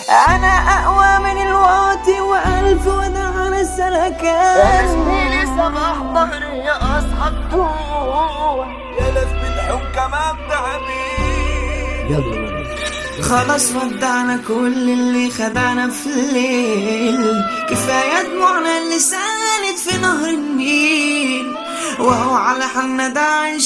انا اقوى من الواطي والف وانا على السلكان اسمي صباح ظهري يا اصحاب يا ناس بتحب كمان تعبين خلاص ودعنا كل اللي خدعنا في الليل كفاية دموعنا اللي سالت في نهر النيل وهو على حالنا ده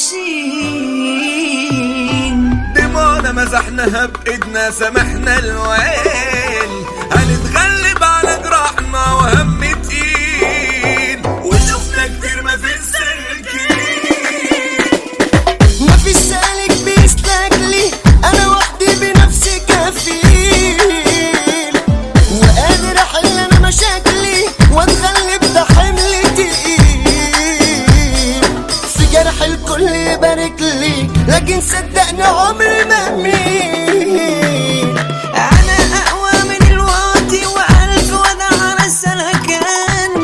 عايشين دموعنا مسحناها بايدنا سامحنا الويل هنتغلب على جراحنا وهم تقيل وشفنا كتير ما في السلكين مفيش سالك بيسلك لي انا وحدي بنفسي كفيل وقادر احل انا مشاكلي واتغلب ده حمل تقيل في جرح الكل يبارك لي لكن صدقني عمري ما امين أنا أقوى من الواطي وألف وضع على السلكان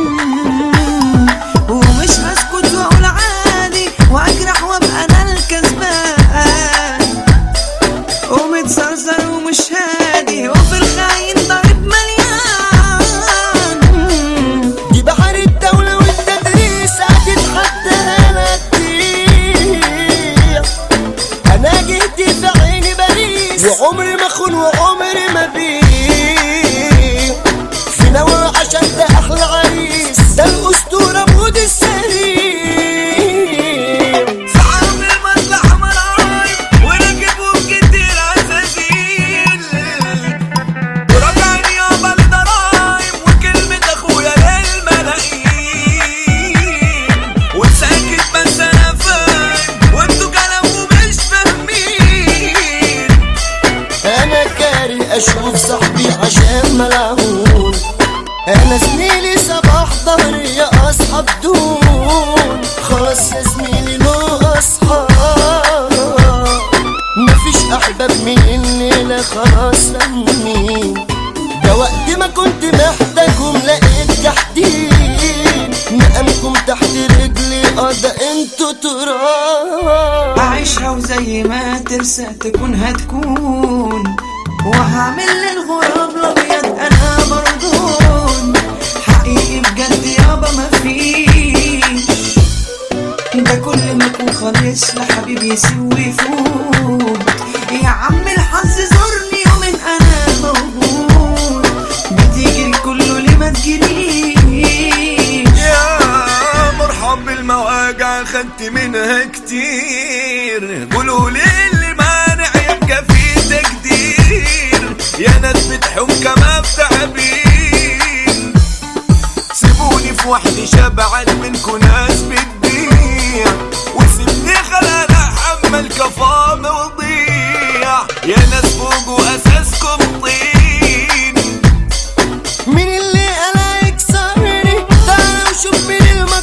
ومش هسكت وأقول عادي وأجرح وأبقى أنا الكسبان ومتزرزر ومش هادي وفي الخاين ضارب مليان دي بحر الدولة والتدريس هتتحدى انا تضيع انا جيت في عيني باريس وعمري ما اخون وعمري ما بيع في نوى عشان ده احلى عريس ده الاسطورة بود السريع صعب المصلحة مرايب وركبوا كتير عزازيل وراجعين يابا لضرايب وكلمة اخويا للملايين وساكت بس انا فاهم وانتوا كلامكم مش فاهمين انا كاري اشوف صاحبي عشان ملعون انا زميلي صباح ظهري يا اصحاب دون خلاص يا زميلي له اصحاب مفيش احباب من الليله خلاص لمين ده وقت ما كنت محتاجهم لقيت جحدين مقامكم تحت رجلي اه ده انتوا تراب عايشها وزي ما ترسى تكون هتكون وهعمل للغراب الابيض انا بردون حقيقي بجد يابا مفيش ده كل ما اكون خالص لحبيبي يسوي فوت يا عم الحظ زورني يوم انا موجود بتيجي الكل ليه ما تجيليش يا مرحب بالمواجع خدت منها كتير قولوا لي اللي مانع يبقى في تقدير يا ناس بتحب كما بتعبين سيبوني في وحدي شبعت منكو ناس بتبيع وسيبني خلال احمل كفام وضيع يا ناس فوقوا اساسكم طين مين اللي قال يكسرني تعالى وشوف مين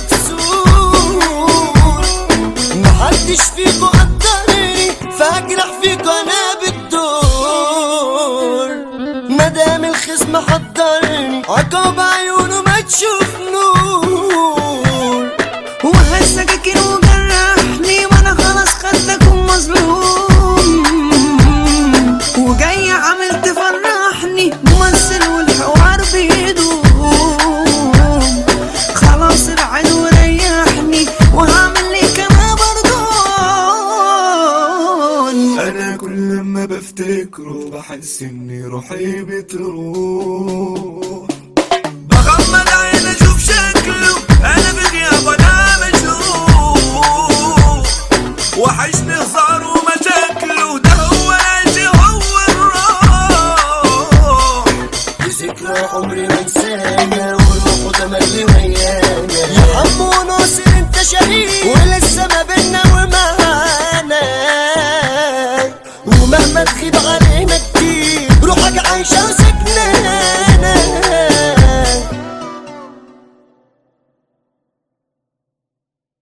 المكسور محدش فيكو قدرني فاجرح فيكو انا بالدور مدام الخصم حضرني عقاب عيونه ما تشوف نور وهالسكاكين وجرحني وانا خلاص خدتكم مظلوم وجاي عامل تفرحني ممثل والحوار بيدوم خلاص ابعد وريحني وهعمل لي كما بردون انا كل ما بفتكره بحس اني روحي بتروح بغمض عيني اشوف شكله انا بغياب انا مجروح وحشني هزار ومشاكله ده هو العيش هو الروح ذكرى عمري ما انساها وروحه تملي ويانا يا حمو ناصر انت شهيد ولسه ما بينا ومعانا ومهما تغيب علينا كتير روحك عايشة